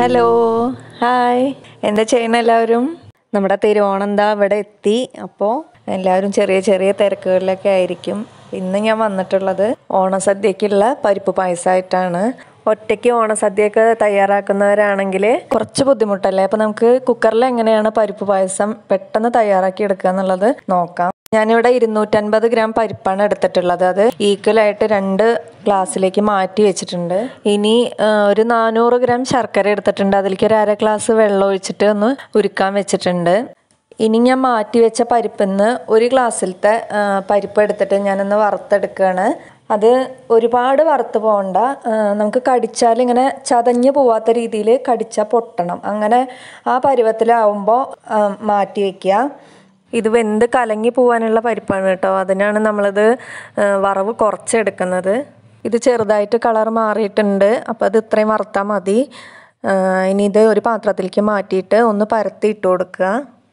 hello hi എന്താ ചെയ്യുന്ന എല്ലാവരും നമ്മുടെ തിരുവോണം എന്താ ഇവിടെ എത്തി അപ്പോൾ എല്ലാവരും ചെറിയ ചെറിയ തിരക്കുകളിലൊക്കെ ആയിരിക്കും ഇന്ന് ഞാൻ വന്നിട്ടുള്ളത് ഓണസദ്യക്കുള്ള പരിപ്പ് പായസമായിട്ടാണ് ഒറ്റയ്ക്ക് ഓണസദ്യയൊക്കെ തയ്യാറാക്കുന്നവരാണെങ്കിൽ കുറച്ച് ബുദ്ധിമുട്ടല്ലേ അപ്പോൾ നമുക്ക് കുക്കറിൽ എങ്ങനെയാണ് പരിപ്പ് പായസം പെട്ടെന്ന് തയ്യാറാക്കി എടുക്കുക എന്നുള്ളത് നോക്കാം ഞാനിവിടെ ഇരുന്നൂറ്റൻപത് ഗ്രാം പരിപ്പാണ് എടുത്തിട്ടുള്ളത് അത് ഈക്വൽ ആയിട്ട് രണ്ട് ഗ്ലാസ്സിലേക്ക് മാറ്റി വെച്ചിട്ടുണ്ട് ഇനി ആ, ഒരു നാനൂറ് ഗ്രാം ശർക്കര എടുത്തിട്ടുണ്ട് അതിലേക്ക് ഒരു അര ഗ്ലാസ് വെള്ളം ഒഴിച്ചിട്ട് ഒന്ന് ഉരുക്കാൻ വെച്ചിട്ടുണ്ട് ഇനി ഞാൻ മാറ്റി വെച്ച പരിപ്പിൽ നിന്ന് ഒരു ഗ്ലാസ്സിലത്തെ ആ, പരിപ്പ് എടുത്തിട്ട് ഞാനൊന്ന് വറുത്തെടുക്കുകയാണ് അത് ഒരുപാട് വറുത്ത് പോകണ്ട ആ, നമുക്ക് കടിച്ചാൽ ഇങ്ങനെ ചതഞ്ഞു പോവാത്ത രീതിയിൽ കടിച്ചാൽ പൊട്ടണം അങ്ങനെ ആ പരുവത്തിലാവുമ്പോൾ ആ, മാറ്റി വയ്ക്കുക ഇത് വെന്ത് കലങ്ങി പോകാനുള്ള പരിപ്പാണ് കേട്ടോ അതിനാണ് നമ്മളിത് ആ, വറവ് കുറച്ചെടുക്കുന്നത് ഇത് ചെറുതായിട്ട് കളർ മാറിയിട്ടുണ്ട് അപ്പോൾ അത് ഇത്രയും വറുത്താൽ മതി ആ, ഇനി ഇത് ഒരു പാത്രത്തിലേക്ക് മാറ്റിയിട്ട് ഒന്ന് പരത്തി ഇട്ട് കൊടുക്കുക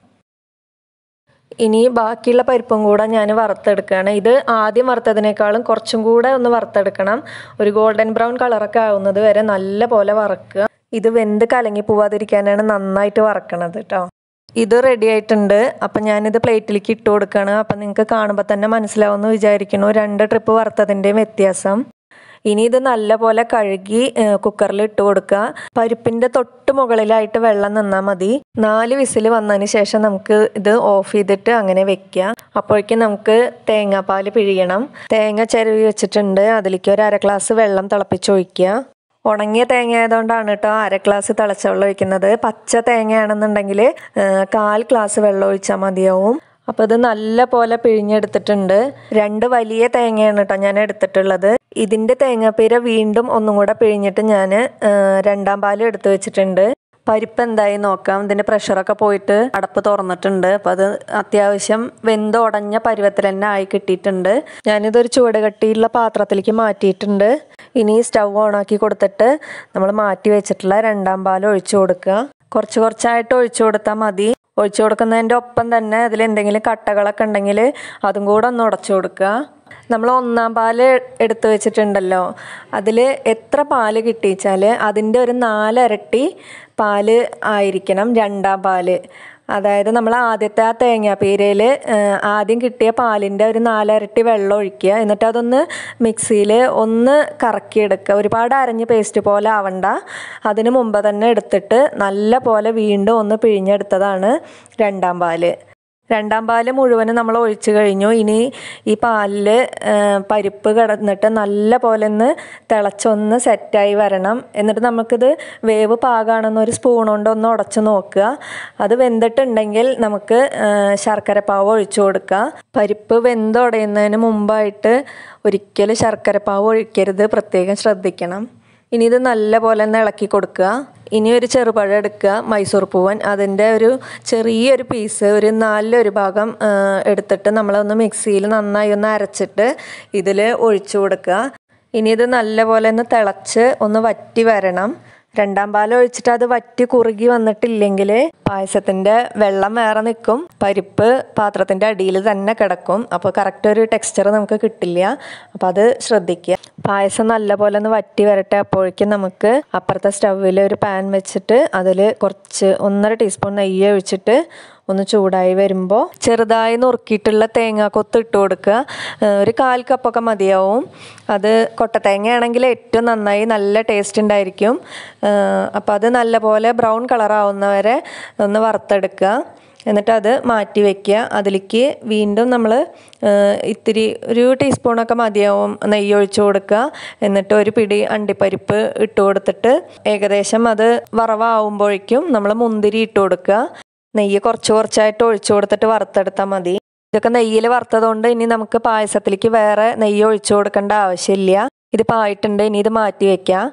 ഇനി ബാക്കിയുള്ള പരിപ്പും കൂടെ ഞാൻ വറുത്തെടുക്കുകയാണ് ഇത് ആദ്യം വറുത്തതിനേക്കാളും കുറച്ചും കൂടെ ഒന്ന് വറുത്തെടുക്കണം ഒരു ഗോൾഡൻ ബ്രൗൺ കളറൊക്കെ ആവുന്നത് വരെ നല്ല പോലെ വറക്കുക ഇത് വെന്ത് കലങ്ങി പോവാതിരിക്കാനാണ് നന്നായിട്ട് വറക്കണത് കേട്ടോ ഇത് റെഡി ആയിട്ടുണ്ട് അപ്പം ഞാനിത് പ്ലേറ്റിലേക്ക് ഇട്ട് കൊടുക്കുകയാണ് അപ്പം നിങ്ങൾക്ക് കാണുമ്പോൾ തന്നെ മനസ്സിലാവുമെന്ന് വിചാരിക്കുന്നു രണ്ട് ട്രിപ്പ് വറുത്തതിൻ്റെയും വ്യത്യാസം ഇനി ഇത് നല്ലപോലെ കഴുകി കുക്കറിൽ ഇട്ട് കൊടുക്കുക പരിപ്പിന്റെ തൊട്ട് മുകളിലായിട്ട് വെള്ളം നിന്നാൽ മതി നാല് വിസിൽ വന്നതിന് ശേഷം നമുക്ക് ഇത് ഓഫ് ചെയ്തിട്ട് അങ്ങനെ വെക്കുക അപ്പോഴേക്കും നമുക്ക് തേങ്ങാപ്പാൽ പിഴിയണം തേങ്ങ ചിരവി വെച്ചിട്ടുണ്ട് അതിലേക്ക് ഒരു അര ഗ്ലാസ് വെള്ളം തിളപ്പിച്ചൊഴിക്കുക ഉണങ്ങിയ തേങ്ങ ആയതുകൊണ്ടാണ് കേട്ടോ അര ഗ്ലാസ് തിളച്ച വെള്ളം ഒഴിക്കുന്നത് പച്ച തേങ്ങയാണെന്നുണ്ടെങ്കിൽ കാൽ ഗ്ലാസ് വെള്ളം ഒഴിച്ചാൽ മതിയാവും അപ്പോൾ ഇത് നല്ല പോലെ പിഴിഞ്ഞെടുത്തിട്ടുണ്ട് രണ്ട് വലിയ തേങ്ങയാണ് കേട്ടോ ഞാൻ എടുത്തിട്ടുള്ളത് ഇതിൻ്റെ തേങ്ങാപ്പീര വീണ്ടും ഒന്നും കൂടെ പിഴിഞ്ഞിട്ട് ഞാൻ രണ്ടാം പാലും എടുത്തു വെച്ചിട്ടുണ്ട് പരിപ്പ് എന്തായി നോക്കാം ഇതിൻ്റെ പ്രഷറൊക്കെ പോയിട്ട് അടപ്പ് തുറന്നിട്ടുണ്ട് അപ്പം അത് അത്യാവശ്യം വെന്ത് ഉടഞ്ഞ പരുവത്തിൽ തന്നെ ആയി കിട്ടിയിട്ടുണ്ട് ഞാനിതൊരു ചുവട് കട്ടിയുള്ള പാത്രത്തിലേക്ക് മാറ്റിയിട്ടുണ്ട് ഇനി സ്റ്റൗ ഓണാക്കി കൊടുത്തിട്ട് നമ്മൾ മാറ്റി വെച്ചിട്ടുള്ള രണ്ടാം പാൽ ഒഴിച്ചു കൊടുക്കുക കുറച്ച് കുറച്ചായിട്ട് ഒഴിച്ചു കൊടുത്താൽ മതി ഒഴിച്ചു കൊടുക്കുന്നതിൻ്റെ ഒപ്പം തന്നെ അതിൽ എന്തെങ്കിലും കട്ടകളൊക്കെ ഉണ്ടെങ്കിൽ അതും കൂടെ ഒന്ന് ഉടച്ചു കൊടുക്കുക നമ്മൾ ഒന്നാം പാല് എടുത്തു വെച്ചിട്ടുണ്ടല്ലോ അതിൽ എത്ര പാല് കിട്ടിച്ചാൽ അതിൻ്റെ ഒരു നാലരട്ടി പാല് ആയിരിക്കണം രണ്ടാം പാല് അതായത് നമ്മൾ ആദ്യത്തെ ആ തേങ്ങാപ്പീരയിൽ ആദ്യം കിട്ടിയ പാലിൻ്റെ ഒരു നാലരട്ടി വെള്ളം ഒഴിക്കുക എന്നിട്ട് അതൊന്ന് മിക്സിയിൽ ഒന്ന് കറക്കിയെടുക്കുക ഒരുപാട് അരഞ്ഞ് പേസ്റ്റ് പോലെ ആവണ്ട അതിന് മുമ്പ് തന്നെ എടുത്തിട്ട് നല്ല പോലെ വീണ്ടും ഒന്ന് പിഴിഞ്ഞെടുത്തതാണ് രണ്ടാം പാല് രണ്ടാം പാല് മുഴുവനും നമ്മൾ ഒഴിച്ചു കഴിഞ്ഞു ഇനി ഈ പാലിൽ പരിപ്പ് കിടന്നിട്ട് നല്ല പോലെ ഒന്ന് തിളച്ചൊന്ന് സെറ്റായി വരണം എന്നിട്ട് നമുക്കിത് വേവ് പാകാണെന്ന് ഒരു സ്പൂൺ കൊണ്ട് ഒന്ന് ഉടച്ച് നോക്കുക അത് വെന്തിട്ടുണ്ടെങ്കിൽ നമുക്ക് ശർക്കരപ്പാവ് ഒഴിച്ചു കൊടുക്കുക പരിപ്പ് വെന്തുടയുന്നതിന് മുമ്പായിട്ട് ഒരിക്കലും ശർക്കരപ്പാവ് ഒഴിക്കരുത് പ്രത്യേകം ശ്രദ്ധിക്കണം ഇനി ഇത് നല്ല പോലെ ഒന്ന് ഇളക്കി കൊടുക്കുക ഇനി ഒരു ചെറുപഴം എടുക്കുക മൈസൂർ പൂവൻ അതിൻ്റെ ഒരു ചെറിയൊരു പീസ് ഒരു നാലിലൊരു ഭാഗം ആ, എടുത്തിട്ട് നമ്മളൊന്ന് മിക്സിയിൽ നന്നായി ഒന്ന് അരച്ചിട്ട് ഇതിൽ ഒഴിച്ചു കൊടുക്കുക ഇനി ഇത് നല്ലപോലെ ഒന്ന് തിളച്ച് ഒന്ന് വറ്റി വരണം രണ്ടാം പാൽ ഒഴിച്ചിട്ട് അത് വറ്റി കുറുകി വന്നിട്ടില്ലെങ്കിൽ പായസത്തിൻ്റെ വെള്ളം വേറെ നിൽക്കും പരിപ്പ് പാത്രത്തിൻ്റെ അടിയിൽ തന്നെ കിടക്കും അപ്പോൾ കറക്റ്റ് ഒരു ടെക്സ്ചർ നമുക്ക് കിട്ടില്ല അപ്പോൾ അത് ശ്രദ്ധിക്കുക പായസം നല്ലപോലെ ഒന്ന് വറ്റി വരട്ടെ അപ്പോഴേക്കും നമുക്ക് അപ്പുറത്തെ സ്റ്റൗവിൽ ഒരു പാൻ വെച്ചിട്ട് അതിൽ കുറച്ച് ഒന്നര ടീസ്പൂൺ നെയ്യ് ഒഴിച്ചിട്ട് ഒന്ന് ചൂടായി വരുമ്പോൾ ചെറുതായി നുറുക്കിയിട്ടുള്ള തേങ്ങാക്കൊത്ത് ഇട്ട് കൊടുക്കുക ഏഹ് ഒരു കാൽ കപ്പൊക്കെ മതിയാവും അത് കൊട്ടത്തേങ്ങയാണെങ്കിൽ ഏറ്റവും നന്നായി നല്ല ടേസ്റ്റ് ഉണ്ടായിരിക്കും അപ്പോൾ അത് നല്ലപോലെ ബ്രൗൺ കളറാവുന്നവരെ ഒന്ന് വറുത്തെടുക്കുക എന്നിട്ട് അത് മാറ്റി വെക്കുക അതിലേക്ക് വീണ്ടും നമ്മൾ ഇത്തിരി ഒരു ടീസ്പൂണൊക്കെ മതിയാവും നെയ്യ് ഒഴിച്ചു കൊടുക്കുക എന്നിട്ട് ഒരു പിടി അണ്ടിപ്പരിപ്പ് ഇട്ട് കൊടുത്തിട്ട് ഏകദേശം അത് വറവാകുമ്പോഴേക്കും നമ്മൾ മുന്തിരി ഇട്ട് കൊടുക്കുക നെയ്യ് കുറച്ച് കുറച്ചായിട്ട് ഒഴിച്ചു കൊടുത്തിട്ട് വറുത്തെടുത്താൽ മതി ഇതൊക്കെ നെയ്യിൽ വറുത്തതുകൊണ്ട് ഇനി നമുക്ക് പായസത്തിലേക്ക് വേറെ നെയ്യ് ഒഴിച്ചു കൊടുക്കേണ്ട ആവശ്യമില്ല ഇതിപ്പോൾ ആയിട്ടുണ്ട് ഇനി ഇത് മാറ്റി വെക്കാം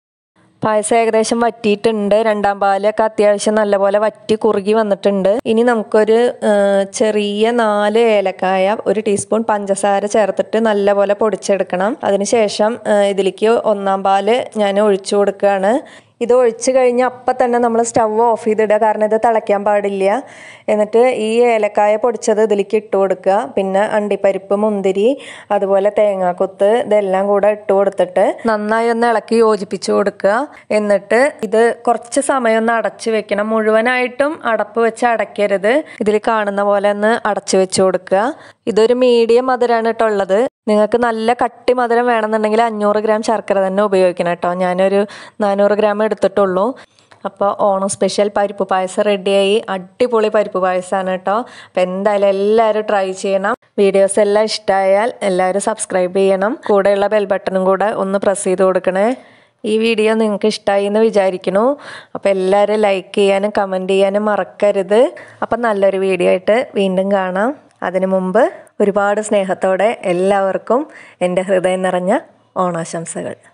പായസം ഏകദേശം വറ്റിയിട്ടുണ്ട് രണ്ടാം പാലൊക്കെ അത്യാവശ്യം നല്ലപോലെ വറ്റി കുറുകി വന്നിട്ടുണ്ട് ഇനി നമുക്കൊരു ആ, ചെറിയ നാല് ഏലക്കായ ഒരു ടീസ്പൂൺ പഞ്ചസാര ചേർത്തിട്ട് നല്ലപോലെ പൊടിച്ചെടുക്കണം അതിനുശേഷം ആ, ഇതിലേക്ക് ഒന്നാം പാല് ഞാൻ ഒഴിച്ചു കൊടുക്കുകയാണ് ഇത് ഒഴിച്ച് കഴിഞ്ഞ് അപ്പം തന്നെ നമ്മൾ സ്റ്റവ് ഓഫ് ചെയ്തിടുക കാരണം ഇത് തിളയ്ക്കാൻ പാടില്ല എന്നിട്ട് ഈ ഏലക്കായ പൊടിച്ചത് ഇതിലേക്ക് ഇട്ട് കൊടുക്കുക പിന്നെ അണ്ടിപ്പരിപ്പ് മുന്തിരി അതുപോലെ തേങ്ങാക്കൊത്ത് ഇതെല്ലാം കൂടെ ഇട്ട് കൊടുത്തിട്ട് നന്നായി ഒന്ന് ഇളക്കി യോജിപ്പിച്ച് കൊടുക്കുക എന്നിട്ട് ഇത് കുറച്ച് സമയം ഒന്ന് അടച്ച് വെക്കണം മുഴുവനായിട്ടും അടപ്പ് വെച്ച് അടയ്ക്കരുത് ഇതിൽ കാണുന്ന പോലെ ഒന്ന് അടച്ച് വെച്ച് കൊടുക്കുക ഇതൊരു മീഡിയം മധുരമാണ് കേട്ടോ ഉള്ളത് നിങ്ങൾക്ക് നല്ല കട്ടി മധുരം വേണമെന്നുണ്ടെങ്കിൽ അഞ്ഞൂറ് ഗ്രാം ശർക്കര തന്നെ ഉപയോഗിക്കണം കേട്ടോ ഞാനൊരു നാനൂറ് ഗ്രാം എടുത്തിട്ടുള്ളൂ അപ്പോൾ ഓണം സ്പെഷ്യൽ പരിപ്പ് പായസം റെഡിയായി അടിപൊളി പരിപ്പ് പായസമാണ് കേട്ടോ അപ്പോൾ എന്തായാലും എല്ലാവരും ട്രൈ ചെയ്യണം വീഡിയോസ് എല്ലാം ഇഷ്ടമായാൽ എല്ലാവരും സബ്സ്ക്രൈബ് ചെയ്യണം കൂടെയുള്ള ബെൽ ബട്ടണും കൂടെ ഒന്ന് പ്രസ് ചെയ്ത് കൊടുക്കണേ ഈ വീഡിയോ നിങ്ങൾക്ക് ഇഷ്ടമായി എന്ന് വിചാരിക്കുന്നു അപ്പോൾ എല്ലാവരും ലൈക്ക് ചെയ്യാനും കമൻറ്റ് ചെയ്യാനും മറക്കരുത് അപ്പം നല്ലൊരു വീഡിയോ ആയിട്ട് വീണ്ടും കാണാം അതിനു മുമ്പ് ഒരുപാട് സ്നേഹത്തോടെ എല്ലാവർക്കും എൻ്റെ ഹൃദയം നിറഞ്ഞ ഓണാശംസകൾ